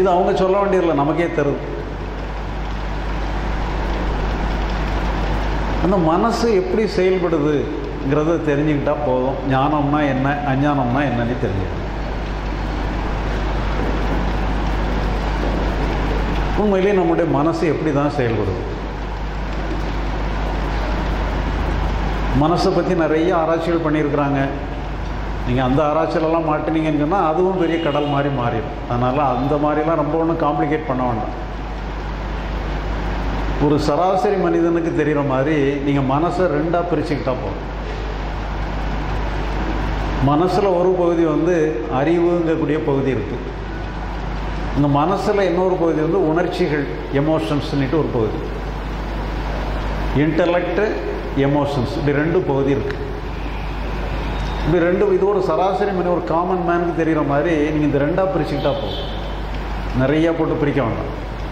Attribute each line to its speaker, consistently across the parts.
Speaker 1: இது அவங்க சொல்ல வேண்டியதில்லை நமக்கே தருது அந்த மனசு எப்படி செயல்படுதுங்கிறத தெரிஞ்சுக்கிட்டா போதும் ஞானம்னா என்ன அஞ்ஞானம்னா என்னன்னு தெரிஞ்சுக்கணும் உண்மையிலேயே நம்முடைய மனசு எப்படி தான் செயல்படுது மனசை பற்றி நிறைய ஆராய்ச்சிகள் பண்ணியிருக்கிறாங்க நீங்கள் அந்த ஆராய்ச்சியிலலாம் மாட்டினீங்கன்னு சொன்னால் அதுவும் பெரிய கடல் மாதிரி மாறிடும் அதனால் அந்த மாதிரிலாம் ரொம்ப ஒன்றும் காம்ப்ளிகேட் பண்ண வேண்டாம் ஒரு சராசரி மனிதனுக்கு தெரிகிற மாதிரி நீங்கள் மனசை ரெண்டாக பிரிச்சுக்கிட்டா போதும் மனசில் ஒரு பகுதி வந்து அறிவுங்கக்கூடிய பகுதி இருக்குது இந்த மனசில் இன்னொரு பகுதி வந்து உணர்ச்சிகள் எமோஷன்ஸ்னுட்டு ஒரு பகுதி இன்டலெக்ட் எமோஷன்ஸ் இப்படி ரெண்டு பகுதி இருக்குது இப்படி ரெண்டு இது ஒரு சராசரி மனித ஒரு காமன் மேனுக்கு தெரிகிற மாதிரி நீங்கள் இந்த ரெண்டாக பிரிச்சுக்கிட்டா போதும் நிறையா போட்டு பிரிக்க வேண்டாம்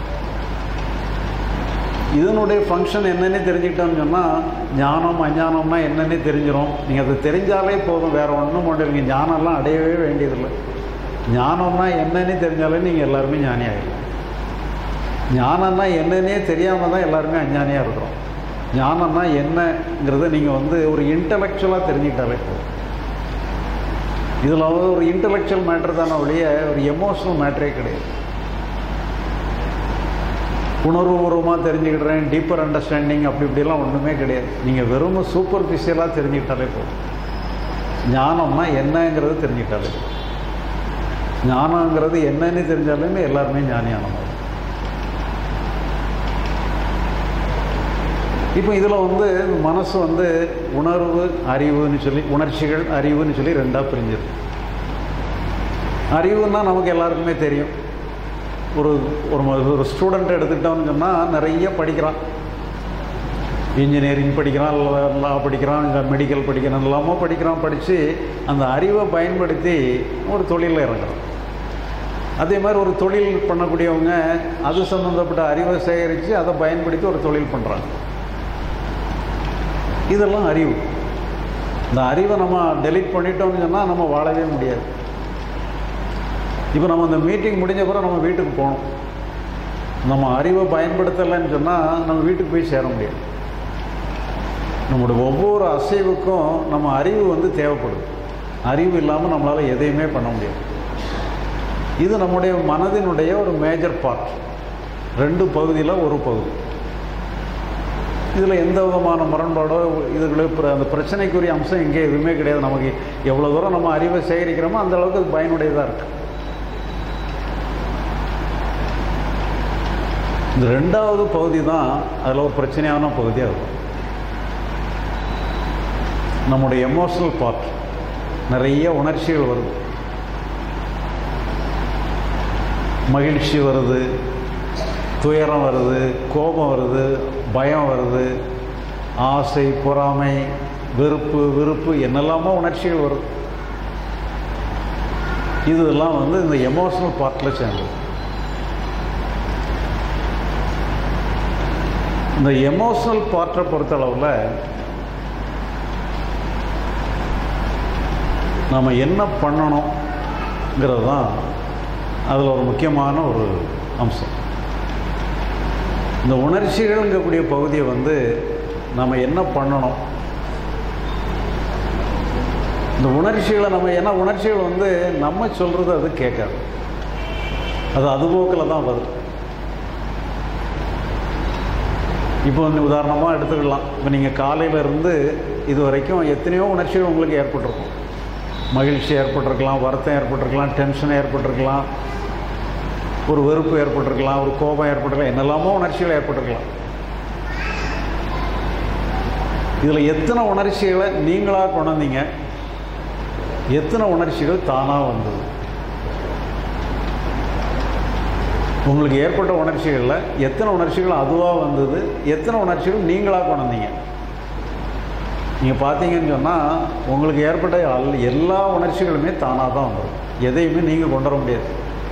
Speaker 1: இதனுடைய ஃபங்க்ஷன் என்னன்னே தெரிஞ்சுக்கிட்டோம்னு சொன்னால் ஞானம் அஞ்ஞானம்னா என்னன்னே தெரிஞ்சிடும் நீங்கள் அது தெரிஞ்சாலே போதும் வேறு ஒன்றும் ஒன்றும் நீங்கள் ஞானம்லாம் அடையவே வேண்டியதில்லை ஞானம்னா என்னன்னே தெரிஞ்சாலே நீங்கள் எல்லாருமே ஞானி ஆகிடலாம் ஞானம்னா என்னன்னே தெரியாமல் தான் எல்லாருமே அஞ்ஞானியாக இருக்கிறோம் ஞானம்னா என்னங்கிறத நீங்கள் வந்து ஒரு இன்டலெக்சுவலாக தெரிஞ்சுக்கிட்டாலே போதும் இதில் வந்து ஒரு இன்டலெக்சுவல் மேட்ரு தானே ஒழிய ஒரு எமோஷனல் மேட்ரே கிடையாது உணர்வுபூர்வமாக தெரிஞ்சுக்கிடுறேன் டீப்பர் அண்டர்ஸ்டாண்டிங் அப்படி இப்படிலாம் ஒன்றுமே கிடையாது நீங்கள் வெறும் சூப்பர்ஃபிஷியலாக தெரிஞ்சுக்கிட்டாலே போதும் ஞானம்னா என்னங்கிறது தெரிஞ்சுக்கிட்டாலே போதும் ஞானங்கிறது என்னன்னு தெரிஞ்சாலுமே எல்லாருமே ஞானியான மாதிரி இப்போ இதில் வந்து மனசு வந்து உணர்வு அறிவுன்னு சொல்லி உணர்ச்சிகள் அறிவுன்னு சொல்லி ரெண்டாக பிரிஞ்சிருக்கு அறிவுன்னா நமக்கு எல்லாருக்குமே தெரியும் ஒரு ஒரு ம- ஒரு ஸ்டூடெண்ட் எடுத்துக்கிட்டோம்னு சொன்னால் நிறைய படிக்கிறான் இன்ஜினியரிங் படிக்கிறான் லா படிக்கிறான் இல்லை மெடிக்கல் படிக்கிறான் எல்லாமோ படிக்கிறான் படித்து அந்த அறிவை பயன்படுத்தி ஒரு தொழிலில் இறங்குறான் அதே மாதிரி ஒரு தொழில் பண்ணக்கூடியவங்க அது சம்மந்தப்பட்ட அறிவை சேகரித்து அதை பயன்படுத்தி ஒரு தொழில் பண்ணுறாங்க இதெல்லாம் அறிவு இந்த அறிவை நம்ம டெலீட் பண்ணிட்டோம்னு சொன்னால் நம்ம வாழவே முடியாது இப்போ நம்ம இந்த மீட்டிங் முடிஞ்ச பிறகு நம்ம வீட்டுக்கு போகணும் நம்ம அறிவை பயன்படுத்தலைன்னு சொன்னால் நம்ம வீட்டுக்கு போய் சேர முடியாது நம்முடைய ஒவ்வொரு அசைவுக்கும் நம்ம அறிவு வந்து தேவைப்படுது அறிவு இல்லாமல் நம்மளால் எதையுமே பண்ண முடியாது இது நம்முடைய மனதினுடைய ஒரு மேஜர் பார்ட் ரெண்டு பகுதியில் ஒரு பகுதி இதில் எந்த விதமான முரண்பாடோ இதுக்குள்ள பிர- அந்த பிரச்சனைக்குரிய அம்சம் இங்கே எதுவுமே கிடையாது நமக்கு எவ்வளோ தூரம் நம்ம அறிவை சேகரிக்கிறோமோ அந்த அளவுக்கு அது பயனுடையதாக இருக்குது இந்த ரெண்டாவது பகுதி தான் அதில் ஒரு பிரச்சனையான பகுதியாக இருக்கும் நம்முடைய எமோஷனல் பார்ட் நிறைய உணர்ச்சிகள் வருது மகிழ்ச்சி வருது துயரம் வருது கோபம் வருது பயம் வருது ஆசை பொறாமை வெறுப்பு விருப்பு என்னெல்லாமோ உணர்ச்சிகள் வருது இதெல்லாம் வந்து இந்த எமோஷனல் பார்ட்டில் சேர்ந்தது இந்த எமோஷனல் பார்ட்டை பொறுத்தளவில் நம்ம என்ன பண்ணணுங்கிறது தான் அதில் ஒரு முக்கியமான ஒரு அம்சம் இந்த உணர்ச்சிகள்ங்கக்கூடிய பகுதியை வந்து நம்ம என்ன பண்ணணும் இந்த உணர்ச்சிகளை நம்ம என்ன உணர்ச்சிகள் வந்து நம்ம சொல்கிறது அது கேட்காது அது அதுபோக்கில் தான் வருது இப்போ வந்து உதாரணமாக எடுத்துக்கலாம் இப்போ நீங்கள் காலையில இருந்து இது வரைக்கும் எத்தனையோ உணர்ச்சிகள் உங்களுக்கு ஏற்பட்டிருக்கும் மகிழ்ச்சி ஏற்பட்டிருக்கலாம் வருத்தம் ஏற்பட்டிருக்கலாம் டென்ஷன் ஏற்பட்டிருக்கலாம் ஒரு வெறுப்பு ஏற்பட்டிருக்கலாம் ஒரு கோபம் ஏற்பட்டிருக்கலாம் என்னெல்லாமோ உணர்ச்சிகள் ஏற்பட்டிருக்கலாம் இதில் எத்தனை உணர்ச்சிகளை நீங்களாக கொண்டாந்தீங்க எத்தனை உணர்ச்சிகள் தானாக வந்தது உங்களுக்கு ஏற்பட்ட உணர்ச்சிகளில் எத்தனை உணர்ச்சிகள் அதுவாக வந்தது எத்தனை உணர்ச்சிகள் நீங்களாக கொண்டாந்தீங்க நீங்கள் பார்த்தீங்கன்னு சொன்னால் உங்களுக்கு ஏற்பட்ட அல்- எல்லா உணர்ச்சிகளுமே தானாக தான் வந்துடும் எதையுமே நீங்கள் கொண்டு வர முடியாது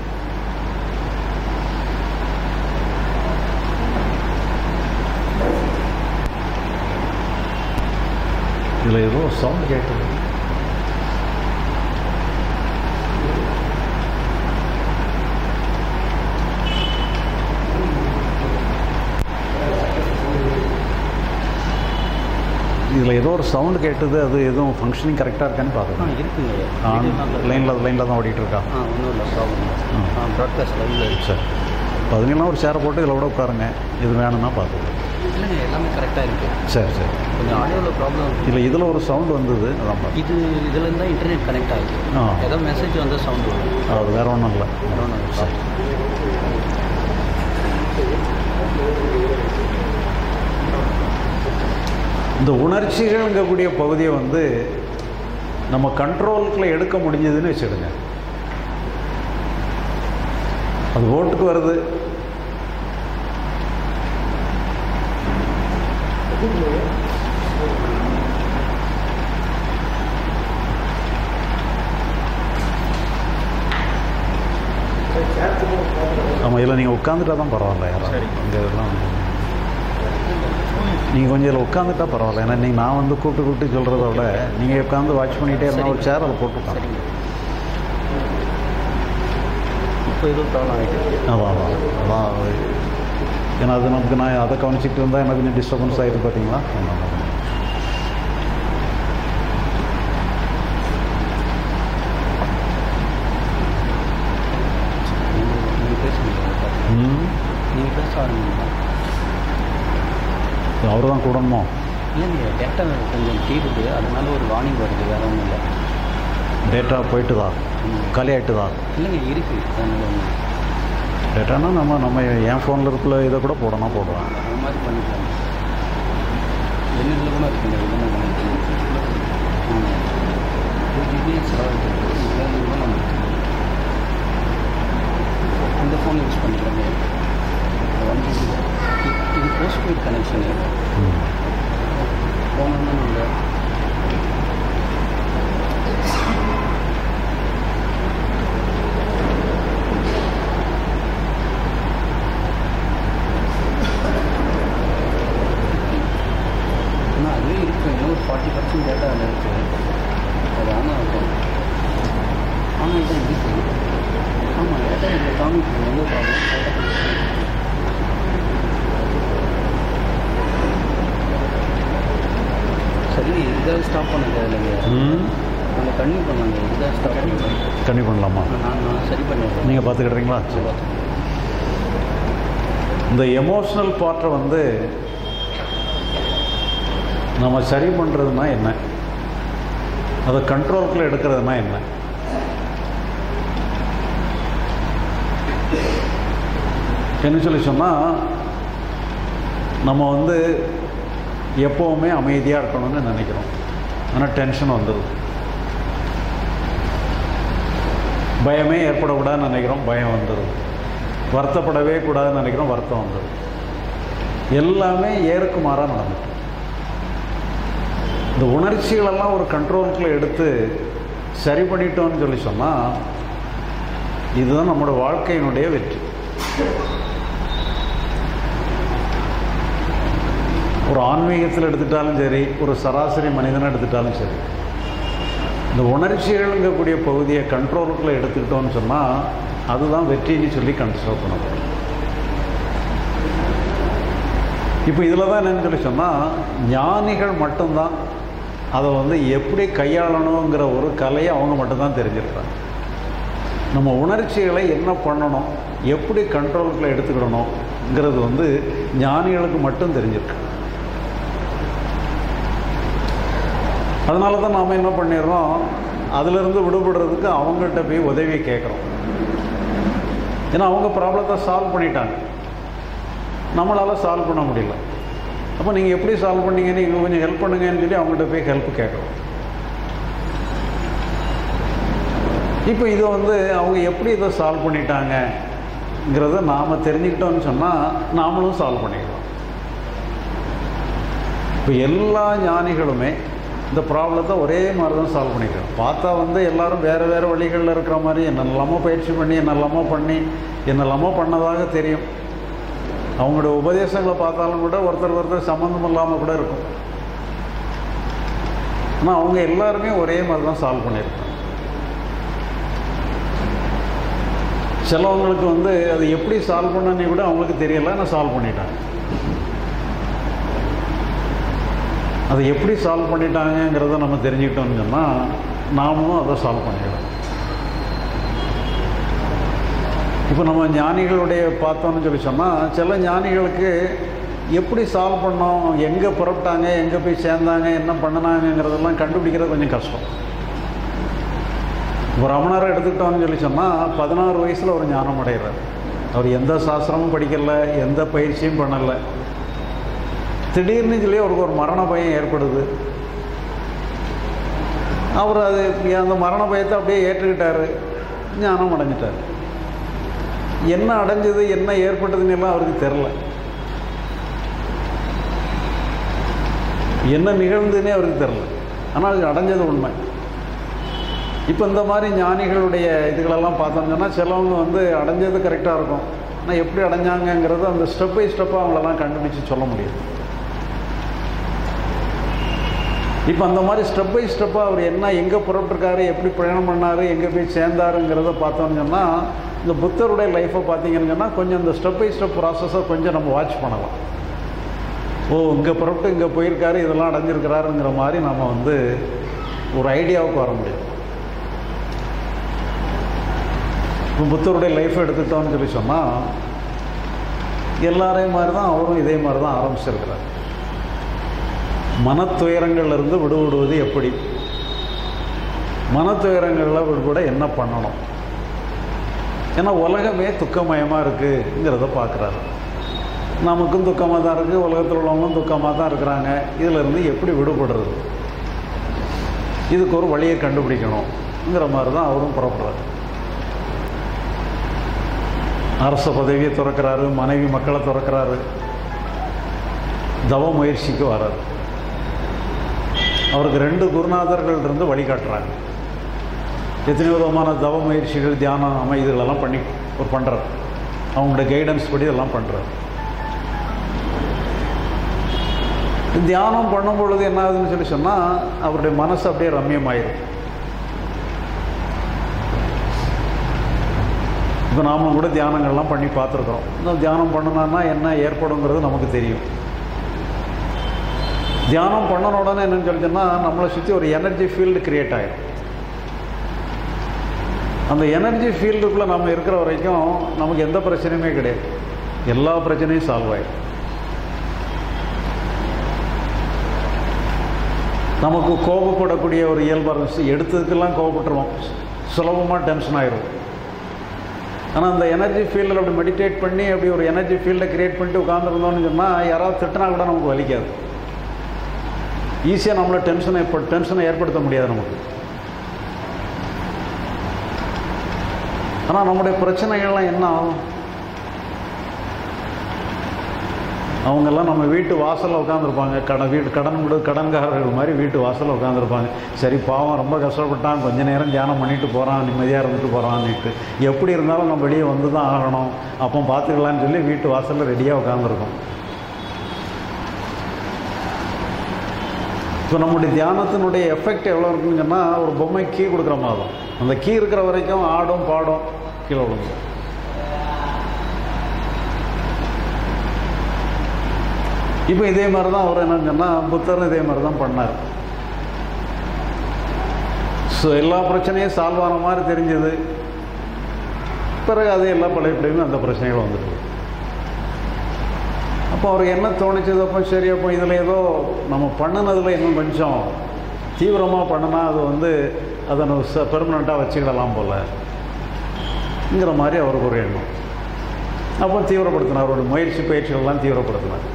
Speaker 1: இதில் ஏதோ சவுண்ட் கேட்குது இதில் ஏதோ ஒரு சவுண்டு கேட்டது அது எதுவும் ஃபங்க்ஷனிங் கரெக்டாக இருக்கான்னு
Speaker 2: ஆ
Speaker 1: பார்க்கணும்
Speaker 2: இருக்குங்க
Speaker 1: ஆன்
Speaker 2: இது நல்ல-
Speaker 1: லைனில் லைனில் தான் ஓடிட்டு இருக்கா
Speaker 2: ஆ ஒன்றும் இல்லை ப்ராப்ளம் ஆ ப்ராட்காஸ்ட் லைவில் இருக்கு
Speaker 1: சரி பதினெல்லாம் ஒரு சேரை போட்டு இதில் கூட உட்காருங்க இது வேணும்னா பார்த்துக்கலாம்
Speaker 2: இல்லைங்க எல்லாமே கரெக்டாக இருக்குது
Speaker 1: சரி சரி
Speaker 2: கொஞ்சம் ஆடியோவில் ப்ராப்ளம் இருக்கு
Speaker 1: இல்லை இதில் ஒரு சவுண்டு வந்தது அதான் பார்த்தேன்
Speaker 2: இது இதுலேருந்து தான் இன்டர்நெட் கனெக்ட் ஆகுது
Speaker 1: ஆ
Speaker 2: ஏதோ மெசேஜ் வந்த சவுண்ட் வரும்
Speaker 1: அது வேற ஒன்றும் இல்லை
Speaker 2: வேற ஒண்ணும் இல்ல.
Speaker 1: சரி இந்த உணர்ச்சிகள்ங்கக்கூடிய பகுதியை வந்து நம்ம கண்ட்ரோலுக்குள்ள எடுக்க முடிஞ்சதுன்னு வச்சுடுங்க அது ஓட்டுக்கு வருது ஆமாம் இதில் நீங்கள் உட்காந்துட்டா தான் பரவாயில்ல யாராவது
Speaker 2: சரி.
Speaker 1: இங்கே இதெல்லாம் நீங்கள் கொஞ்சம் இதில் உட்காந்துட்டா பரவாயில்ல ஏன்னா நீங்கள் நான் வந்து கூப்பிட்டு கூப்பிட்டு சொல்கிறத விட நீங்கள் உட்காந்து வாட்ச் பண்ணிகிட்டே இருந்தால் ஒரு சேர் அதை போட்டுக்கலாம்
Speaker 2: சரிங்க இப்போ எதுவும் ப்ராப்ளம் ஆகிட்டு
Speaker 1: அதான் அதான் அதான் அது. ஏன்னா அது நமக்கு நான் அதை கவனிச்சிட்டு இருந்தால் எனக்கு கொஞ்சம் டிஸ்டர்பன்ஸ் ஆகிடுது பார்த்தீங்களா அதனால தான்.
Speaker 2: நீங்கள் பேசுங்க
Speaker 1: ம்
Speaker 2: நீங்கள் பேச ஆரம்பிங்க
Speaker 1: அவர் தான் கூடணுமோ
Speaker 2: இல்லைங்க டேட்டா கொஞ்சம் தீருது அதனால ஒரு வார்னிங் வருது வேற ஒன்றும் இல்லை
Speaker 1: டேட்டா போயிட்டுதா
Speaker 2: ம்.
Speaker 1: காலி ஆகிட்டுதா
Speaker 2: இல்லைங்க இருக்குது அதனால ஒன்றும்
Speaker 1: டேட்டானா நம்ம நம்ம என் ஃபோனில் இருக்கிற இதை கூட போடணும் போடுவேன்
Speaker 2: அந்த மாதிரி பண்ணிக்கலாம் என்ன இதில் கூட இருக்குங்க இதெல்லாம் பண்ணிக்கலாம் ஆமாம் டூ ஜிபி செலவாகிட்டு இதில் கூட நம்ம இந்த ஃபோன் யூஸ் பண்ணிக்கிறோங்க ஒன் ஜிபி இது போஸ்ட்பெய்ட் கனெக்ஷனு
Speaker 1: ம்
Speaker 2: போனோம்னா நம்ம ஆனால் அதுவே இருக்கு இன்னும் ஒரு ஃபார்ட்டி பர்சன்ட் டேட்டா அதில் இருக்குது அது ஆனால் இருக்கும் ஆனால் இதான் இருக்கு ஆமாம் டேட்டா இதில் காமிக்கு எந்த ப்ராப்ளம் சரி இதை ஸ்டாப் பண்ணுங்க இல்லைங்க
Speaker 1: ம்
Speaker 2: நம்ம கன்னியூ பண்ணாங்க இதை ஸ்டாப் பண்ணுங்க
Speaker 1: கம்மி பண்ணலாமா
Speaker 2: நான் நான் சரி பண்ணிடுறேன்
Speaker 1: நீங்கள் பார்த்துக்கிட்றீங்களா சரி இந்த எமோஷ்னல் பார்ட்டை வந்து நம்ம சரி பண்ணுறதுனா என்ன அதை கண்ட்ரோலுக்குள்ள எடுக்கிறதுனா என்ன என்ன சொல்லி சொன்னால் நம்ம வந்து எப்போவுமே அமைதியாக இருக்கணும்னு நினைக்கிறோம் ஆனால் டென்ஷன் வந்துடுது பயமே ஏற்படக்கூடாதுன்னு நினைக்கிறோம் பயம் வந்துடுது வருத்தப்படவே கூடாதுன்னு நினைக்கிறோம் வருத்தம் வந்துடுது எல்லாமே ஏறுக்கு மாறாக நடந்துட்டு இந்த உணர்ச்சிகளெல்லாம் ஒரு கண்ட்ரோலுக்குள்ள எடுத்து சரி பண்ணிட்டோம்னு சொல்லி சொன்னால் இதுதான் நம்மளோட வாழ்க்கையினுடைய வெற்றி ஒரு ஆன்மீகத்தில் எடுத்துட்டாலும் சரி ஒரு சராசரி மனிதனை எடுத்துட்டாலும் சரி இந்த உணர்ச்சிகள்ங்கக்கூடிய பகுதியை கண்ட்ரோலுக்குள்ளே எடுத்துக்கிட்டோம்னு சொன்னால் அதுதான் வெற்றின்னு சொல்லி கன்சிடர் பண்ணணும் இப்போ இதில் தான் என்னன்னு சொல்லி சொன்னால் ஞானிகள் மட்டும்தான் அதை வந்து எப்படி கையாளணுங்கிற ஒரு கலையை அவங்க மட்டும்தான் தெரிஞ்சிருக்கிறாங்க நம்ம உணர்ச்சிகளை என்ன பண்ணணும் எப்படி கண்ட்ரோலுக்குள்ளே எடுத்துக்கிடணுங்கிறது வந்து ஞானிகளுக்கு மட்டும் தெரிஞ்சிருக்கு அதனால தான் நாம் என்ன பண்ணிடுறோம் அதிலிருந்து விடுபடுறதுக்கு அவங்கள்ட்ட போய் உதவியை கேட்குறோம் ஏன்னா அவங்க ப்ராப்ளத்தை சால்வ் பண்ணிட்டாங்க நம்மளால் சால்வ் பண்ண முடியல அப்போ நீங்கள் எப்படி சால்வ் பண்ணீங்கன்னு இங்கே கொஞ்சம் ஹெல்ப் பண்ணுங்கன்னு சொல்லி அவங்கள்ட்ட போய் ஹெல்ப் கேட்குறோம் இப்போ இதை வந்து அவங்க எப்படி இதை சால்வ் பண்ணிட்டாங்கங்கிறத நாம் தெரிஞ்சுக்கிட்டோம்னு சொன்னால் நாமளும் சால்வ் பண்ணிக்கலாம் இப்போ எல்லா ஞானிகளுமே இந்த ப்ராப்ளத்தை ஒரே மாதிரி தான் சால்வ் பண்ணிக்கிறோம் பார்த்தா வந்து எல்லாரும் வேறு வேறு வழிகளில் இருக்கிற மாதிரி என்னெல்லாமோ பயிற்சி பண்ணி என்னெல்லாமோ பண்ணி என்னெல்லாமோ பண்ணதாக தெரியும் அவங்களுடைய உபதேசங்களை பார்த்தாலும் கூட ஒருத்தர் ஒருத்தர் சம்மந்தம் இல்லாமல் கூட இருக்கும் ஆனால் அவங்க எல்லாருமே ஒரே மாதிரி தான் சால்வ் பண்ணியிருக்காங்க சிலவங்களுக்கு வந்து அது எப்படி சால்வ் பண்ணனே கூட அவங்களுக்கு தெரியல ஆனால் சால்வ் பண்ணிட்டாங்க அதை எப்படி சால்வ் பண்ணிட்டாங்கங்கிறத நம்ம தெரிஞ்சுக்கிட்டோம்னு சொன்னால் நாமளும் அதை சால்வ் பண்ணிடலாம் இப்போ நம்ம ஞானிகளுடைய பார்த்தோம்னு சொல்லி சொன்னால் சில ஞானிகளுக்கு எப்படி சால்வ் பண்ணோம் எங்கே புறப்பட்டாங்க எங்கே போய் சேர்ந்தாங்க என்ன பண்ணினாங்கங்கிறதெல்லாம் கண்டுபிடிக்கிறது கொஞ்சம் கஷ்டம் இப்போ ரமணரை எடுத்துக்கிட்டோம்னு சொல்லி சொன்னால் பதினாறு வயசில் ஒரு ஞானம் அடைகிறார் அவர் எந்த சாஸ்திரமும் படிக்கலை எந்த பயிற்சியும் பண்ணலை திடீர்னு சொல்லி அவருக்கு ஒரு மரண பயம் ஏற்படுது அவர் அது அந்த மரண பயத்தை அப்படியே ஏற்றுக்கிட்டாரு ஞானம் அடைஞ்சிட்டார் என்ன அடைஞ்சது என்ன ஏற்பட்டதுன்னு எல்லாம் அவருக்கு தெரில என்ன நிகழ்ந்ததுன்னே அவருக்கு தெரில ஆனால் அது அடைஞ்சது உண்மை இப்போ இந்த மாதிரி ஞானிகளுடைய இதுகளெல்லாம் பார்த்தோம்னு சொன்னால் சிலவங்க வந்து அடைஞ்சது கரெக்டாக இருக்கும் ஆனால் எப்படி அடைஞ்சாங்கங்கிறது அந்த ஸ்டெப் பை ஸ்டெப்பாக அவங்களெல்லாம் கண்டுபிடிச்சு சொல்ல முடியும் இப்போ அந்த மாதிரி ஸ்டெப் பை ஸ்டெப்பாக அவர் என்ன எங்கே புறப்பட்டிருக்காரு எப்படி பிரயாணம் பண்ணார் எங்கே போய் சேர்ந்தாருங்கிறத பார்த்தோம்னு சொன்னால் இந்த புத்தருடைய லைஃப்பை பார்த்தீங்கன்னு சொன்னால் கொஞ்சம் இந்த ஸ்டெப் பை ஸ்டெப் ப்ராசஸை கொஞ்சம் நம்ம வாட்ச் பண்ணலாம் ஓ இங்கே புறப்பட்டு இங்கே போயிருக்காரு இதெல்லாம் அடைஞ்சிருக்கிறாருங்கிற மாதிரி நம்ம வந்து ஒரு ஐடியாவுக்கு வர முடியும் இப்போ புத்தருடைய லைஃப்பை எடுத்துட்டோம்னு சொல்லி சொன்னால் எல்லாரையும் மாதிரி தான் அவரும் இதே மாதிரி தான் ஆரம்பிச்சிருக்கிறார் மனத்துயரங்கள்லேருந்து விடுபடுவது எப்படி மனத்துயரங்களில் விடுபட என்ன பண்ணணும் ஏன்னா உலகமே துக்கமயமாக இருக்குங்கிறத பார்க்குறாரு நமக்கும் துக்கமாக தான் இருக்குது உலகத்தில் உள்ளவங்களும் துக்கமாக தான் இருக்கிறாங்க இதிலிருந்து எப்படி விடுபடுறது இதுக்கு ஒரு வழியை கண்டுபிடிக்கணுங்கிற மாதிரி தான் அவரும் புறப்படுறாரு அரச பதவியை துறக்கிறாரு மனைவி மக்களை துறக்கிறாரு தவ முயற்சிக்கு வர்றாரு அவருக்கு ரெண்டு குருநாதர்கள் இருந்து வழிகாட்டுறாங்க எத்தனையோ விதமான தவ முயற்சிகள் தியானம் அமை இதுகளெல்லாம் பண்ணி ஒரு பண்ணுறார் அவங்களோட கைடன்ஸ் படி இதெல்லாம் பண்ணுறார் தியானம் பண்ணும் பொழுது என்ன ஆகுதுன்னு சொல்லி சொன்னால் அவருடைய மனசு அப்படியே ரம்யமாயிரும் இப்போ நாம் கூட தியானங்கள்லாம் பண்ணி பார்த்துருக்குறோம் இந்த தியானம் பண்ணணும்னா என்ன ஏற்படுங்கிறது நமக்கு தெரியும் தியானம் பண்ணன உடனே என்னன்னு சொல்லி சொன்னால் நம்மளை சுற்றி ஒரு எனர்ஜி ஃபீல்டு கிரியேட் ஆகிடும் அந்த எனர்ஜி ஃபீல்டுக்குள்ளே நம்ம இருக்கிற வரைக்கும் நமக்கு எந்த பிரச்சனையுமே கிடையாது எல்லா பிரச்சனையும் சால்வ் ஆகிடும் நமக்கு கோபப்படக்கூடிய ஒரு இயல்பாக இருந்துச்சு எடுத்ததுக்கெல்லாம் கோபப்பட்டுருவோம் சுலபமாக டென்ஷன் ஆயிரும் ஆனால் அந்த எனர்ஜி ஃபீல்டில் அப்படி மெடிடேட் பண்ணி அப்படி ஒரு எனர்ஜி ஃபீல்டை கிரியேட் பண்ணிட்டு உட்காந்துருந்தோம்னு சொன்னால் யாராவது திட்டினா கூட நமக்கு வலிக்காது ஈஸியாக நம்மளை டென்ஷனை ஏற்ப டென்ஷனை ஏற்படுத்த முடியாது நமக்கு ஆனால் நம்முடைய பிரச்சனைகள்லாம் என்ன ஆகும் அவங்கெல்லாம் நம்ம வீட்டு வாசலில் உட்காந்துருப்பாங்க கடன் வீட்டு கடன் கொடு கடன்காரர்கள் மாதிரி வீட்டு வாசலில் உட்காந்துருப்பாங்க சரி பாவம் ரொம்ப கஷ்டப்பட்டான் கொஞ்ச நேரம் தியானம் பண்ணிட்டு போகிறான் நிம்மதியாக இருந்துட்டு போகிறான்னுட்டு எப்படி இருந்தாலும் நம்ம வெளியே வந்து தான் ஆகணும் அப்போ பார்த்துக்கலான்னு சொல்லி வீட்டு வாசலில் ரெடியாக உட்காந்துருக்கோம் இப்போ நம்முடைய தியானத்தினுடைய எஃபெக்ட் எவ்வளோ இருக்குன்னு சொன்னால் ஒரு பொம்மை கீ கொடுக்குற மாதிரி அந்த கீ இருக்கிற வரைக்கும் ஆடும் பாடும் கீழே விழுந்து இப்போ இதே மாதிரி தான் அவர் என்னன்னு சொன்னால் புத்தரும் இதே மாதிரி தான் பண்ணார் ஸோ எல்லா பிரச்சனையும் சால்வ் ஆன மாதிரி தெரிஞ்சது பிறகு அது எல்லாம் பழையப்படியுமே அந்த பிரச்சனைகள் வந்துடுது அப்போ அவருக்கு என்ன தோணுச்சது அப்போ சரி அப்போ இதில் ஏதோ நம்ம பண்ணினதில் இன்னும் கொஞ்சம் தீவிரமாக பண்ணினா அது வந்து அதை நம்ம ச பெர்மனண்ட்டாக வச்சுக்கிடலாம் போலங்கிற மாதிரி அவருக்கு ஒரு எண்ணம் அப்போ தீவிரப்படுத்தினார் அவருடைய முயற்சி பயிற்சிகள்லாம் தீவிரப்படுத்தினார்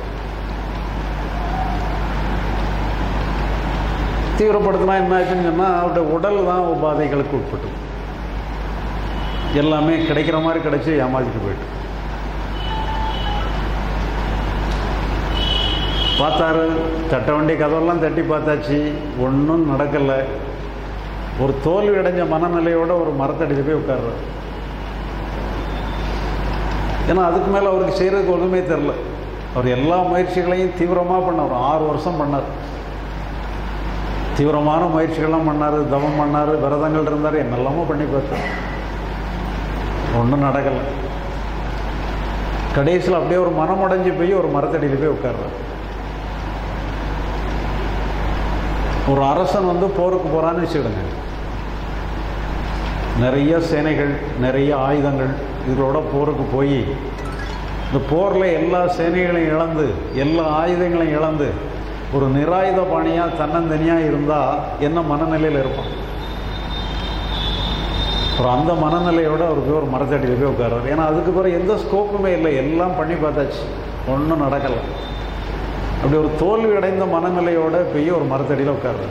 Speaker 1: தீவிரப்படுத்தினா என்ன ஆச்சுன்னு சொன்னால் அவருடைய உடல் தான் உபாதைகளுக்கு உட்பட்டு எல்லாமே கிடைக்கிற மாதிரி கிடைச்சி ஏமாற்றிட்டு போயிட்டு பார்த்தாரு தட்ட வண்டி கதவெல்லாம் தட்டி பார்த்தாச்சு ஒன்றும் நடக்கலை ஒரு தோல்வி அடைஞ்ச மனநிலையோட ஒரு மரத்தடிச்சு போய் உட்கார்றாரு ஏன்னா அதுக்கு மேலே அவருக்கு செய்கிறதுக்கு ஒன்றுமே தெரில அவர் எல்லா முயற்சிகளையும் தீவிரமாக பண்ணார் ஆறு வருஷம் பண்ணார் தீவிரமான முயற்சிகள்லாம் பண்ணார் தவம் பண்ணார் விரதங்கள் இருந்தார் என்னெல்லாமோ பண்ணி பார்த்தார் ஒன்றும் நடக்கலை கடைசியில் அப்படியே ஒரு மனம் உடைஞ்சு போய் ஒரு மரத்தடியில் போய் உட்கார்றார் ஒரு அரசன் வந்து போருக்கு போகிறான்னு வச்சுக்கிடுங்க நிறைய சேனைகள் நிறைய ஆயுதங்கள் இதோட போருக்கு போய் இந்த போரில் எல்லா சேனைகளையும் இழந்து எல்லா ஆயுதங்களையும் இழந்து ஒரு நிராயுத பாணியாக தன்னந்தனியாக இருந்தால் என்ன மனநிலையில் இருப்பான் அப்புறம் அந்த மனநிலையோடு அவர் போய் ஒரு மரத்தடியில் போய் உட்கார்றாரு ஏன்னா அதுக்கு பிறகு எந்த ஸ்கோப்புமே இல்லை எல்லாம் பண்ணி பார்த்தாச்சு ஒன்றும் நடக்கலை அப்படி ஒரு தோல்வி அடைந்த மனநிலையோடு போய் ஒரு மரத்தடியில் உட்கார்றாரு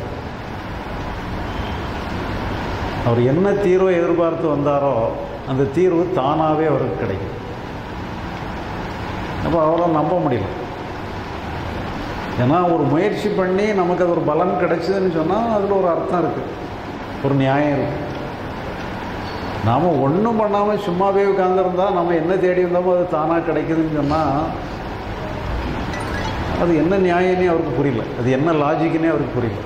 Speaker 1: அவர் என்ன தீர்வை எதிர்பார்த்து வந்தாரோ அந்த தீர்வு தானாகவே அவருக்கு கிடைக்கும் அப்போ அவரால் நம்ப முடியல ஏன்னா ஒரு முயற்சி பண்ணி நமக்கு அது ஒரு பலன் கிடைச்சதுன்னு சொன்னால் அதில் ஒரு அர்த்தம் இருக்குது ஒரு நியாயம் இருக்குது நாம் ஒன்றும் பண்ணாமல் சும்மாவே உட்காந்துருந்தா நம்ம என்ன தேடி இருந்தோமோ அது தானாக கிடைக்குதுன்னு சொன்னால் அது என்ன நியாயம்னே அவருக்கு புரியல அது என்ன லாஜிக்குன்னே அவருக்கு புரியல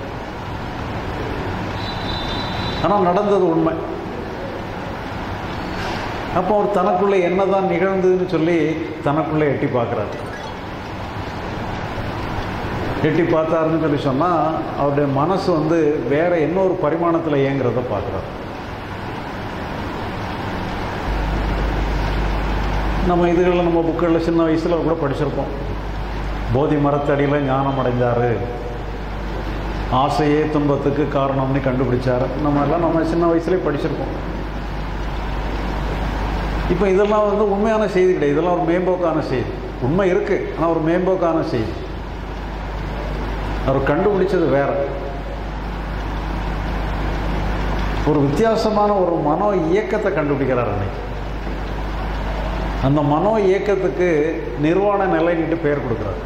Speaker 1: ஆனால் நடந்தது உண்மை அப்போ அவர் தனக்குள்ளே என்னதான் நிகழ்ந்ததுன்னு சொல்லி தனக்குள்ளே எட்டி பார்க்குறாரு எட்டி பார்த்தாருன்னு சொல்லி சொன்னால் அவருடைய மனசு வந்து வேற இன்னொரு பரிமாணத்தில் இயங்குறத பார்க்குறாரு நம்ம இதுகளில் நம்ம புக்குகளில் சின்ன வயசில் கூட படிச்சிருப்போம் போதி மரத்தடியில் ஞானம் அடைஞ்சார் ஆசையே துன்பத்துக்கு காரணம்னு கண்டுபிடிச்சார் நம்ம எல்லாம் நம்ம சின்ன வயசுலேயே படிச்சிருப்போம் இப்போ இதெல்லாம் வந்து உண்மையான செய்தி கிடையாது இதெல்லாம் ஒரு மேம்போக்கான செய்தி உண்மை இருக்குது ஆனால் ஒரு மேம்போக்கான செய்தி அவர் கண்டுபிடிச்சது வேற ஒரு வித்தியாசமான ஒரு மனோ இயக்கத்தை கண்டுபிடிக்கிறார் அன்னைக்கு அந்த மனோ இயக்கத்துக்கு நிர்வாண நிலைன்ட்டு பெயர் கொடுக்குறாரு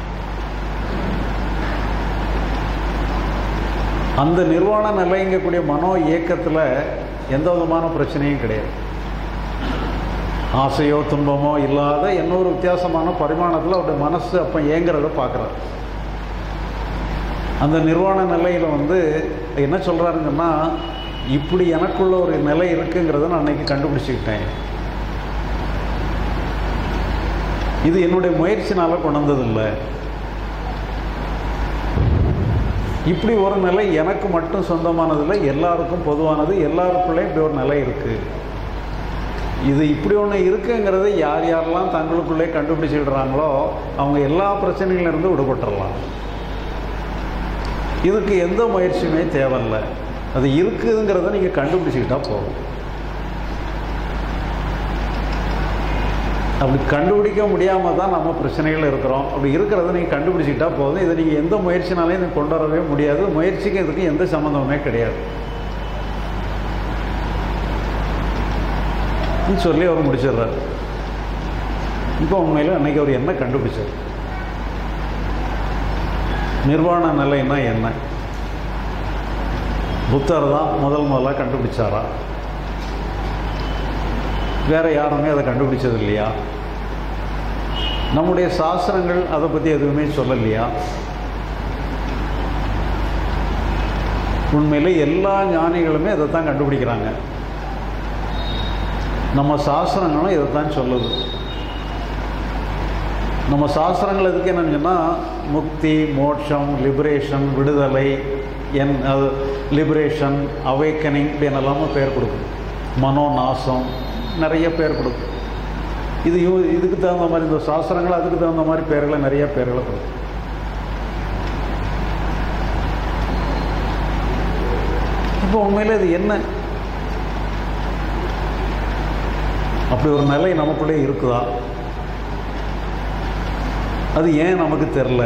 Speaker 1: அந்த நிர்வாண நிலைங்கக்கூடிய மனோ இயக்கத்தில் எந்த விதமான பிரச்சனையும் கிடையாது ஆசையோ துன்பமோ இல்லாத இன்னொரு வித்தியாசமான பரிமாணத்தில் அவருடைய மனசு அப்போ ஏங்குறத பார்க்குறாரு அந்த நிர்வாண நிலையில் வந்து என்ன சொல்கிறாருங்கன்னா இப்படி எனக்குள்ள ஒரு நிலை இருக்குங்கிறத நான் அன்னைக்கு கண்டுபிடிச்சிக்கிட்டேன் இது என்னுடைய முயற்சினால் கொண்டு வந்ததில்லை இப்படி ஒரு நிலை எனக்கு மட்டும் சொந்தமானதில்லை எல்லாருக்கும் பொதுவானது எல்லாருக்குள்ளே இப்படி ஒரு நிலை இருக்குது இது இப்படி ஒன்று இருக்குங்கிறத யார் யாரெல்லாம் தங்களுக்குள்ளே கண்டுபிடிச்சிடுறாங்களோ அவங்க எல்லா பிரச்சனைகளிலிருந்து விடுபட்டுறலாம் இதுக்கு எந்த முயற்சியுமே தேவையில்லை அது இருக்குதுங்கிறத நீங்கள் கண்டுபிடிச்சிக்கிட்டா போதும் அப்படி கண்டுபிடிக்க முடியாமல் தான் நம்ம பிரச்சனைகள் இருக்கிறோம் அப்படி இருக்கிறத நீங்கள் கண்டுபிடிச்சிக்கிட்டா போதும் இதை நீங்கள் எந்த முயற்சினாலையும் நீங்கள் கொண்டு வரவே முடியாது முயற்சிக்கு இதுக்கு எந்த சம்மந்தமுமே கிடையாது சொல்லி அவர் முடிச்சிடுறாரு இப்போ உண்மையில் அன்னைக்கு அவர் என்ன கண்டுபிடிச்சார் நிர்வாண நிலைன்னா என்ன புத்தர் தான் முதல் முதலாக கண்டுபிடிச்சாரா வேற யாருமே அதை கண்டுபிடிச்சது இல்லையா நம்முடைய சாஸ்திரங்கள் அதை பற்றி எதுவுமே சொல்லலையா உண்மையில் எல்லா ஞானிகளுமே இதை தான் கண்டுபிடிக்கிறாங்க நம்ம சாஸ்திரங்களும் இதைத்தான் சொல்லுது நம்ம சாஸ்திரங்கள் எதுக்கு என்னன்னு சொன்னால் முக்தி மோட்சம் லிபரேஷன் விடுதலை என் அது லிபரேஷன் அவேக்கனிங் இப்படி எல்லாமே பேர் கொடுக்கும் மனோ நாசம் நிறைய பேர் கொடுக்கும் இது இவ- இதுக்கு தகுந்த மாதிரி இந்த சாஸ்திரங்கள் அதுக்கு தகுந்த மாதிரி பேர்களை நிறைய பேர்களை கொடுக்கும் இப்போ உண்மையில் இது என்ன அப்படி ஒரு நிலை நமக்குள்ளே இருக்குதா அது ஏன் நமக்கு தெரில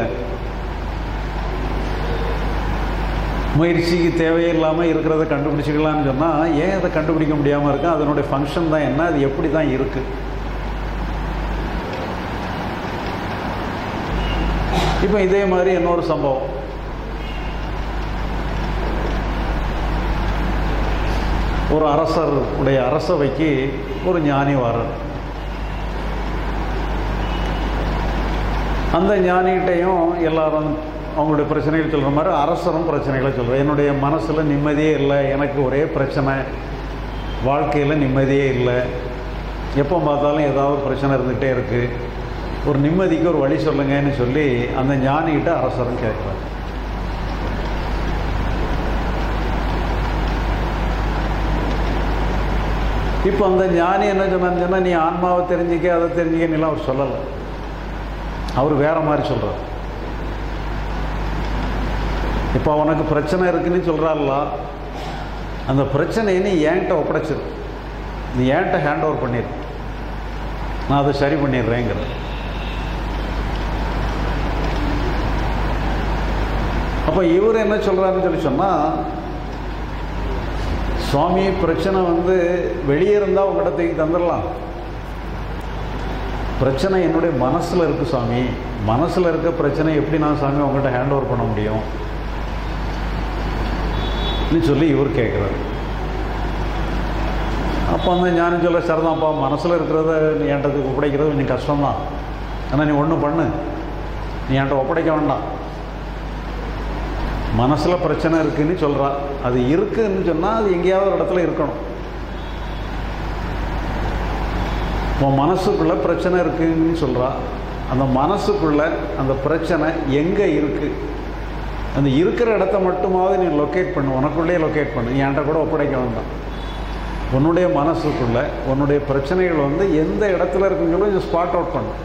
Speaker 1: முயற்சிக்கு தேவையில்லாமல் இருக்கிறத கண்டுபிடிச்சிக்கலாம்னு சொன்னால் ஏன் அதை கண்டுபிடிக்க முடியாமல் இருக்கு அதனுடைய ஃபங்க்ஷன் தான் என்ன அது எப்படி தான் இருக்குது இப்போ இதே மாதிரி இன்னொரு சம்பவம் ஒரு அரசர் உடைய அரசவைக்கு ஒரு ஞானி வர்றார் அந்த ஞானிகிட்டையும் எல்லாரும் அவங்களுடைய பிரச்சனைகள் சொல்கிற மாதிரி அரசரும் பிரச்சனைகளை சொல்கிறார் என்னுடைய மனசில் நிம்மதியே இல்லை எனக்கு ஒரே பிரச்சனை வாழ்க்கையில் நிம்மதியே இல்லை எப்போ பார்த்தாலும் ஏதாவது பிரச்சனை இருந்துகிட்டே இருக்குது ஒரு நிம்மதிக்கு ஒரு வழி சொல்லுங்கன்னு சொல்லி அந்த ஞானிகிட்ட அரசரும் கேட்குறார் இப்போ அந்த ஞானி என்ன சொன்னான்னு சொன்னால் நீ ஆன்மாவை தெரிஞ்சிக்க அதை தெரிஞ்சிக்கன்னு அவர் சொல்லலை அவர் வேற மாதிரி சொல்கிறார் இப்போ உனக்கு பிரச்சனை இருக்குன்னு சொல்கிறாள்ல அந்த பிரச்சனையை நீ என்கிட்ட ஒப்படைச்சிரு நீ என்கிட்ட ஹேண்ட் ஓவர் பண்ணிடு நான் அதை சரி பண்ணிடுறேங்கிற அப்போ இவர் என்ன சொல்கிறாருன்னு சொல்லி சொன்னால் சுவாமி பிரச்சனை வந்து வெளியே இருந்தால் உங்கள்கிட்ட தூக்கி தந்துடலாம் பிரச்சனை என்னுடைய மனசில் இருக்குது சாமி மனசில் இருக்க பிரச்சனை எப்படி நான் சாமி உங்கள்கிட்ட ஹேண்ட் ஓவர் பண்ண முடியும் ன்னு சொல்லி இவர் கேட்குறாரு அப்போ வந்து ஞானம் சொல்ல சரிதான்ப்பா மனசில் இருக்கிறத நீ என்கிட்ட ஒப்படைக்கிறது கொஞ்சம் கஷ்டம்தான் ஆனால் நீ ஒன்றும் பண்ணு நீ என்கிட்ட ஒப்படைக்க வேண்டாம் மனசில் பிரச்சனை இருக்குன்னு சொல்கிறா அது இருக்குன்னு சொன்னால் அது எங்கேயாவது ஒரு இடத்துல இருக்கணும் உன் மனசுக்குள்ளே பிரச்சனை இருக்குன்னு சொல்கிறா அந்த மனசுக்குள்ளே அந்த பிரச்சனை எங்கே இருக்குது அந்த இருக்கிற இடத்த மட்டுமாவது நீ லொக்கேட் பண்ணு உனக்குள்ளேயே லொக்கேட் பண்ணு நீ என்கிட்ட கூட ஒப்படைக்க வேண்டாம் உன்னுடைய மனசுக்குள்ளே உன்னுடைய பிரச்சனைகள் வந்து எந்த இடத்துல இருக்குங்களோ இது ஸ்பாட் அவுட் பண்ணு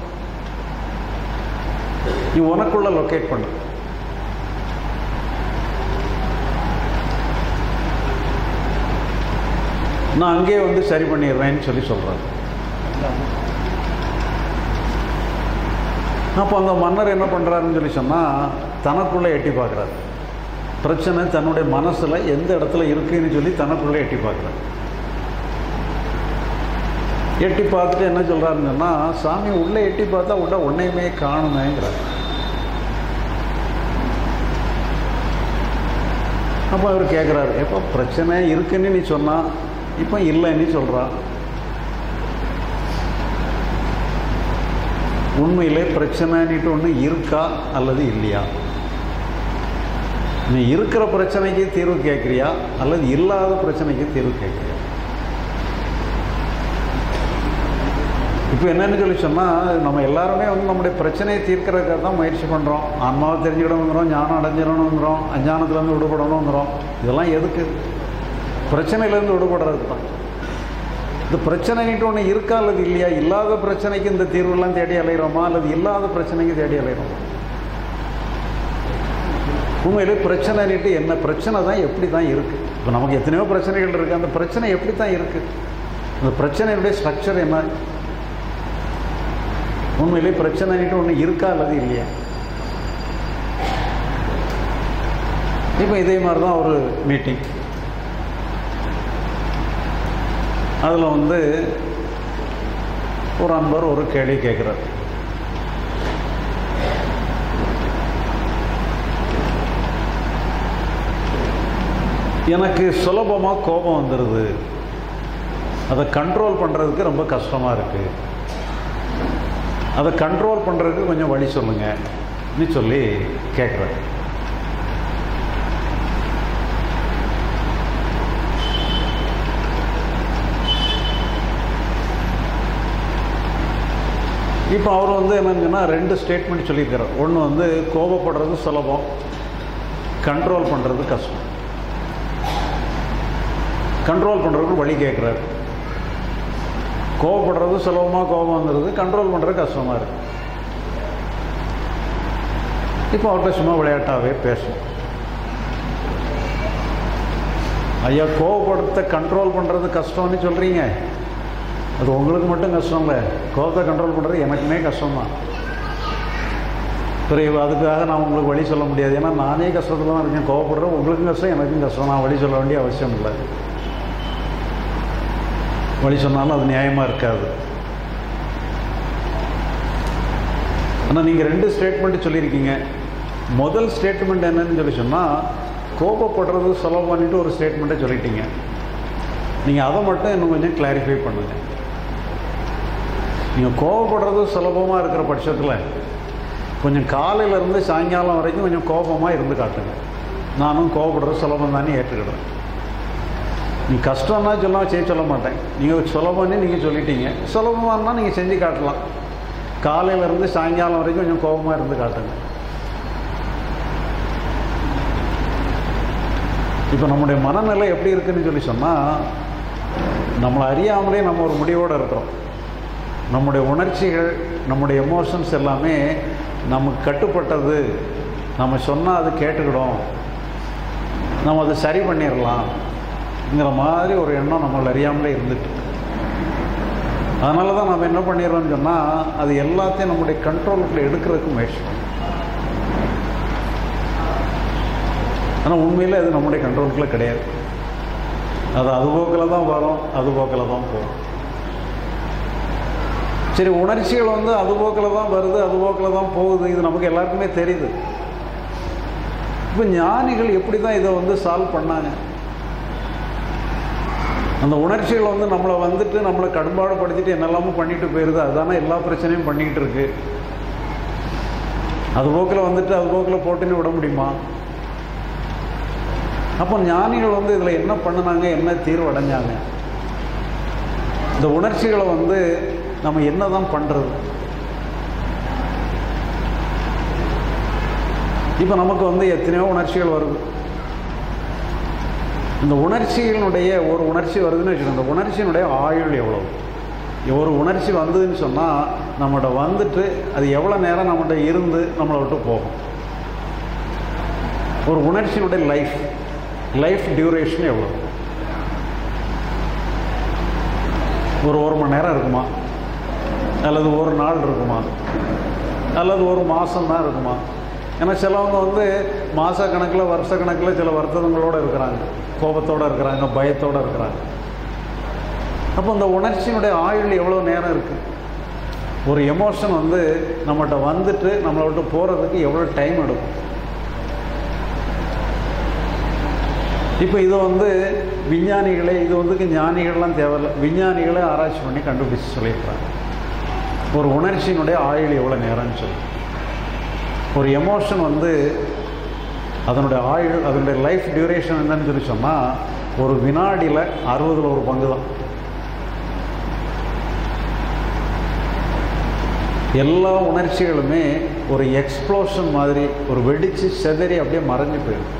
Speaker 1: நீ உனக்குள்ளே லொக்கேட் பண்ணு நான் அங்கேயே வந்து சரி பண்ணிடுறேன்னு சொல்லி சொல்கிறாங்க அப்போ அந்த மன்னர் என்ன பண்ணுறாருன்னு சொல்லி சொன்னால் தனக்குள்ளே எட்டி பார்க்குறாரு பிரச்சனை தன்னுடைய மனசில் எந்த இடத்துல இருக்குன்னு சொல்லி தனக்குள்ளே எட்டி பார்க்குறாரு எட்டி பார்த்துட்டு என்ன சொல்கிறாருன்னு சொன்னால் சாமி உள்ளே எட்டி பார்த்தா உள்ள ஒன்றையுமே காணுமேங்கிறார் அப்போ அவர் கேட்குறாரு எப்போ பிரச்சனை இருக்குன்னு நீ சொன்னா இப்போ இல்லைன்னு சொல்கிறா உண்மையிலே பிரச்சனைன்னுட்டு ஒன்று இருக்கா அல்லது இல்லையா நீ இருக்கிற பிரச்சனைக்கு தீர்வு கேட்குறியா அல்லது இல்லாத பிரச்சனைக்கு தீர்வு கேட்குறியா இப்போ என்னன்னு சொல்லி சொன்னால் நம்ம எல்லாருமே வந்து நம்முடைய பிரச்சனையை தீர்க்கறதுக்காக தான் முயற்சி பண்ணுறோம் ஆன்மாவை தெரிஞ்சுக்கிடணுங்கிறோம் ஞானம் அடைஞ்சிடணுங்கிறோம் அஞ்ஞானத்துலேருந்து விடுபடணுங்கிறோம் இதெல்லாம் எதுக்கு பிரச்சனையிலேருந்து விடுபடுறதுக்கு தான் இந்த பிரச்சனைன்ட்டு ஒன்று இருக்கா அல்லது இல்லையா இல்லாத பிரச்சனைக்கு இந்த தீர்வெல்லாம் தேடி அலைகிறோமா அல்லது இல்லாத பிரச்சனைக்கு தேடி அலைகிறோமா உண்மையிலே பிரச்சனைன்ட்டு என்ன பிரச்சனை தான் எப்படி தான் இருக்குது இப்போ நமக்கு எத்தனையோ பிரச்சனைகள் இருக்குது அந்த பிரச்சனை எப்படி தான் இருக்குது அந்த பிரச்சனையுடைய ஸ்ட்ரக்சர் என்ன உண்மையிலே பிரச்சனைன்ட்டு ஒன்று இருக்கா அல்லது இல்லையா இப்போ இதே மாதிரி தான் ஒரு மீட்டிங் அதில் வந்து ஒரு அன்பர் ஒரு கேள்வி கேட்குறார் எனக்கு சுலபமாக கோபம் வந்துடுது அதை கண்ட்ரோல் பண்ணுறதுக்கு ரொம்ப கஷ்டமாக இருக்குது அதை கண்ட்ரோல் பண்ணுறதுக்கு கொஞ்சம் வழி சொல்லுங்கன்னு சொல்லி கேட்குறாரு இப்போ அவர் வந்து என்னங்கன்னா ரெண்டு ஸ்டேட்மெண்ட் சொல்லியிருக்கிறார் ஒன்று வந்து கோபப்படுறது சுலபம் கண்ட்ரோல் பண்ணுறது கஷ்டம் கண்ட்ரோல் பண்ணுறதுக்கு வழி கேட்குறாரு கோவப்படுறது சுலபமாக கோபம் வந்துடுது கண்ட்ரோல் பண்ணுறது கஷ்டமாக இருக்குது இப்போ அவர்கிட்ட சும்மா விளையாட்டாகவே பேசும் ஐயா கோவப்படுத்த கண்ட்ரோல் பண்ணுறது கஷ்டம்னு சொல்கிறீங்க அது உங்களுக்கு மட்டும் கஷ்டம் இல்லை கோபத்தை கண்ட்ரோல் பண்ணுறது எனக்குமே கஷ்டம்தான் பிறகு அதுக்காக நான் உங்களுக்கு வழி சொல்ல முடியாது ஏன்னா நானே கஷ்டத்தில் தான் இருக்கேன் கோவப்படுறேன் உங்களுக்கும் கஷ்டம் எனக்கும் கஷ்டம் நான் வழி சொல்ல வேண்டிய அவசியம் இல்லை வழி சொன்னாலும் அது நியாயமாக இருக்காது ஆனால் நீங்கள் ரெண்டு ஸ்டேட்மெண்ட்டு சொல்லியிருக்கீங்க முதல் ஸ்டேட்மெண்ட் என்னன்னு சொல்லி சொன்னால் கோபப்படுறது சுலபம் பண்ணிட்டு ஒரு ஸ்டேட்மெண்ட்டை சொல்லிட்டீங்க நீங்கள் அதை மட்டும் இன்னும் கொஞ்சம் கிளாரிஃபை பண்ணுங்கள் நீங்கள் கோபப்படுறது சுலபமாக இருக்கிற பட்சத்தில் கொஞ்சம் காலையிலேருந்து சாயங்காலம் வரைக்கும் கொஞ்சம் கோபமாக இருந்து காட்டுங்க நானும் கோபப்படுறது சுலபம் தானே ஏற்றுக்கிடுறேன் நீ கஷ்டம்னா சொல்ல செய்ய சொல்ல மாட்டேன் நீங்கள் சுலபம்னு நீங்கள் சொல்லிட்டீங்க சுலபமாக இருந்தால் நீங்கள் செஞ்சு காட்டலாம் காலையிலேருந்து சாயங்காலம் வரைக்கும் கொஞ்சம் கோபமாக இருந்து காட்டுங்க இப்போ நம்முடைய மனநிலை எப்படி இருக்குன்னு சொல்லி சொன்னால் நம்மளை அறியாமலே நம்ம ஒரு முடிவோடு இருக்கிறோம் நம்முடைய உணர்ச்சிகள் நம்முடைய எமோஷன்ஸ் எல்லாமே நமக்கு கட்டுப்பட்டது நம்ம சொன்னால் அது கேட்டுக்கிடும் நம்ம அதை சரி பண்ணிடலாம்ங்கிற மாதிரி ஒரு எண்ணம் நம்மளை அறியாமலே இருந்துட்டு அதனால தான் நம்ம என்ன பண்ணிடுறோம்னு சொன்னால் அது எல்லாத்தையும் நம்முடைய கண்ட்ரோலுக்குள்ள எடுக்கிறதுக்கு முயற்சி பண்ணுறோம் ஆனால் உண்மையில் அது நம்முடைய கண்ட்ரோலுக்குள்ள கிடையாது அது அது போக்கில் தான் வரும் அது போக்கில் தான் போகும் சரி உணர்ச்சிகள் வந்து அது போக்கில் தான் வருது அது போக்கில் தான் போகுது இது நமக்கு எல்லாருக்குமே தெரியுது இப்போ ஞானிகள் எப்படி தான் இதை வந்து சால்வ் பண்ணாங்க அந்த உணர்ச்சிகள் வந்து நம்மளை வந்துட்டு நம்மளை கடும்பாடுபடுத்திட்டு என்னெல்லாமோ பண்ணிட்டு போயிடுது அதுதானே எல்லா பிரச்சனையும் பண்ணிக்கிட்டு இருக்கு அது போக்கில் வந்துட்டு அது போக்கில் போட்டுன்னு விட முடியுமா அப்போ ஞானிகள் வந்து இதில் என்ன பண்ணினாங்க என்ன தீர்வு அடைஞ்சாங்க இந்த உணர்ச்சிகளை வந்து நம்ம என்ன தான் பண்ணுறது இப்போ நமக்கு வந்து எத்தனையோ உணர்ச்சிகள் வருது இந்த உணர்ச்சிகளினுடைய ஒரு உணர்ச்சி வருதுன்னு வச்சுக்கோங்க இந்த உணர்ச்சியினுடைய ஆயுள் எவ்வளவு ஒரு உணர்ச்சி வந்ததுன்னு சொன்னால் நம்மகிட்ட வந்துட்டு அது எவ்வளோ நேரம் நம்மகிட்ட இருந்து நம்மளை விட்டு போகும் ஒரு உணர்ச்சியினுடைய லைஃப் லைஃப் டியூரேஷன் எவ்வளோ ஒரு ஒரு மணி நேரம் இருக்குமா அல்லது ஒரு நாள் இருக்குமா அல்லது ஒரு மாதம் தான் இருக்குமா ஏன்னா சிலவங்க வந்து மாத கணக்கில் வருஷ கணக்கில் சில வருத்தங்களோடு இருக்கிறாங்க கோபத்தோடு இருக்கிறாங்க பயத்தோடு இருக்கிறாங்க அப்போ இந்த உணர்ச்சியினுடைய ஆயுள் எவ்வளோ நேரம் இருக்குது ஒரு எமோஷன் வந்து நம்மகிட்ட வந்துட்டு நம்மளை விட்டு போகிறதுக்கு எவ்வளோ டைம் எடுக்கும் இப்போ இதை வந்து விஞ்ஞானிகளே இது வந்து ஞானிகள்லாம் தேவையில்லை விஞ்ஞானிகளே ஆராய்ச்சி பண்ணி கண்டுபிடிச்சு சொல்லியிருக்கிறாங்க ஒரு உணர்ச்சியினுடைய ஆயுள் எவ்வளோ நேரம்னு சொல்லி ஒரு எமோஷன் வந்து அதனுடைய ஆயுள் அதனுடைய லைஃப் டியூரேஷன் என்னன்னு சொல்லி சொன்னால் ஒரு வினாடியில் அறுபதில் ஒரு பங்கு தான் எல்லா உணர்ச்சிகளுமே ஒரு எக்ஸ்ப்ளோஷன் மாதிரி ஒரு வெடிச்சு செதறி அப்படியே மறைஞ்சு போயிடும்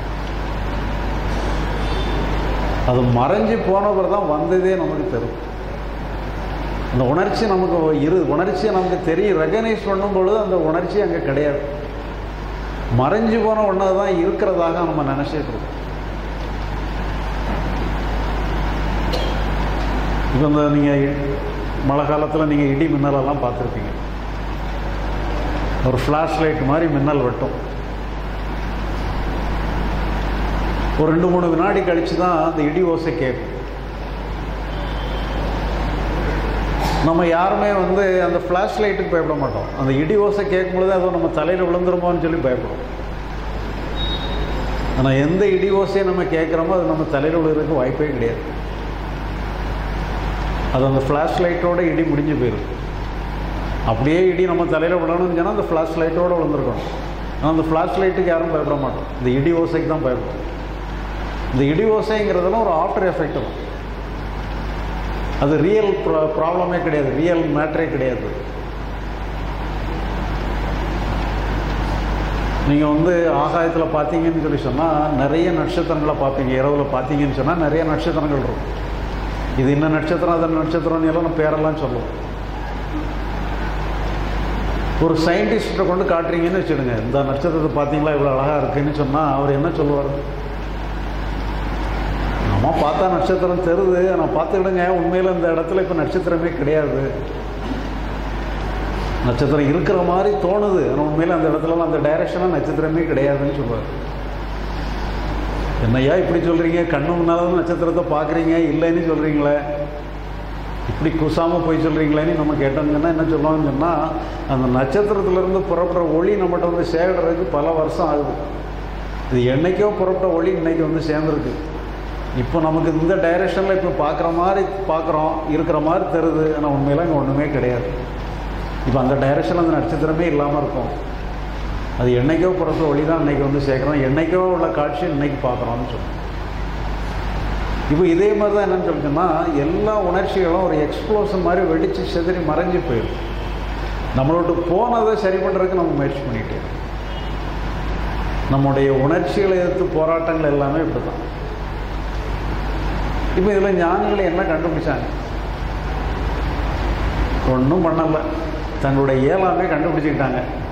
Speaker 1: அது மறைஞ்சு போனவர் தான் வந்ததே நமக்கு தெரியும் அந்த உணர்ச்சி நமக்கு இரு உணர்ச்சியை நமக்கு தெரியும் ரெகனைஸ் பண்ணும் பொழுது அந்த உணர்ச்சி அங்கே கிடையாது மறைஞ்சு போன ஒன்றை தான் இருக்கிறதாக நம்ம நினச்சிட்டு இருக்கோம் இப்போ இந்த நீங்கள் மழை காலத்தில் நீங்கள் இடி மின்னலெல்லாம் பார்த்துருப்பீங்க ஒரு ஃப்ளாஷ் லைட் மாதிரி மின்னல் வெட்டும் ஒரு ரெண்டு மூணு வினாடி கழித்து தான் அந்த இடி ஓசை கேட்கும் நம்ம யாருமே வந்து அந்த ஃப்ளாஷ் லைட்டுக்கு பயப்பட மாட்டோம் அந்த இடி ஓசை கேட்கும்பொழுது அதுவும் நம்ம தலையில் விழுந்துருமோன்னு சொல்லி பயப்படுவோம் ஆனால் எந்த இடி ஓசையை நம்ம கேட்குறோமோ அது நம்ம தலையில் விழுறதுக்கு வாய்ப்பே கிடையாது அது அந்த ஃப்ளாஷ் லைட்டோட இடி முடிஞ்சு போயிடும் அப்படியே இடி நம்ம தலையில் விழணும்னு சொன்னால் அந்த ஃப்ளாஷ் லைட்டோடு விழுந்துருக்கணும் ஆனால் அந்த ஃப்ளாஷ் லைட்டுக்கு யாரும் பயப்பட மாட்டோம் இந்த இடி ஓசைக்கு தான் பயப்படும் இந்த இடி ஓசைங்கிறதெல்லாம் ஒரு ஆஃப்டர் எஃபெக்ட் தான் அது ரியல் ப்ராப்ளமே கிடையாது ரியல் மேட்டரே கிடையாது நீங்கள் வந்து ஆகாயத்தில் பார்த்தீங்கன்னு சொல்லி சொன்னால் நிறைய நட்சத்திரங்களை பார்ப்பீங்க இரவில் பார்த்தீங்கன்னு சொன்னால் நிறைய நட்சத்திரங்கள் இருக்கும் இது என்ன நட்சத்திரம் அது நட்சத்திரம்னு எல்லாம் நம்ம பேரெல்லாம் சொல்லுவோம் ஒரு சயின்டிஸ்ட்டை கொண்டு காட்டுறீங்கன்னு வச்சுடுங்க இந்த நட்சத்திரத்தை பார்த்தீங்களா இவ்வளோ அழகாக இருக்குன்னு சொன்னால் அவர் என்ன சொல்லுவார் நம்ம பார்த்தா நட்சத்திரம் தெரியுது ஆனால் பார்த்துக்கிடுங்க உண்மையில் இந்த இடத்துல இப்போ நட்சத்திரமே கிடையாது நட்சத்திரம் இருக்கிற மாதிரி தோணுது ஆனால் உண்மையில் அந்த இடத்துலலாம் அந்த டைரக்ஷனாக நட்சத்திரமே கிடையாதுன்னு சொல்லுவார் என்னையா இப்படி சொல்கிறீங்க கண்ணு முன்னால் நட்சத்திரத்தை பார்க்குறீங்க இல்லைன்னு சொல்கிறீங்களே இப்படி குசாமல் போய் சொல்கிறீங்களேன்னு நம்ம கேட்டோங்கன்னா என்ன சொல்லுவாங்கன்னு சொன்னால் அந்த நட்சத்திரத்துலேருந்து புறப்படுற ஒளி நம்மகிட்ட வந்து சேர்கிறதுக்கு பல வருஷம் ஆகுது இது என்னைக்கோ புறப்பட்ட ஒளி இன்னைக்கு வந்து சேர்ந்துருக்கு இப்போ நமக்கு இந்த டைரெக்ஷனில் இப்போ பார்க்குற மாதிரி பார்க்குறோம் இருக்கிற மாதிரி தருது ஆனால் உண்மையில இங்கே ஒன்றுமே கிடையாது இப்போ அந்த டைரெக்ஷனில் அந்த நட்சத்திரமே இல்லாமல் இருக்கும் அது என்னைக்கோ பிறந்த ஒளி தான் இன்னைக்கு வந்து சேர்க்குறோம் என்னைக்கோ உள்ள காட்சி இன்னைக்கு பார்க்குறோம்னு சொல்லுவோம் இப்போ இதே மாதிரி தான் என்னன்னு சொல்லிட்டோம்னா எல்லா உணர்ச்சிகளும் ஒரு எக்ஸ்ப்ளோஷன் மாதிரி வெடித்து செதறி மறைஞ்சு போயிடும் நம்மளோட போனதை சரி பண்ணுறதுக்கு நம்ம முயற்சி பண்ணிகிட்டே இருக்கோம். நம்முடைய உணர்ச்சிகளை எதிர்த்து போராட்டங்கள் எல்லாமே இப்படி தான் இப்போ இதில் ஞானிகள் என்ன கண்டுபிடிச்சாங்க ஒன்றும் பண்ணலை தங்களுடைய இயலாமே கண்டுபிடிச்சிக்கிட்டாங்க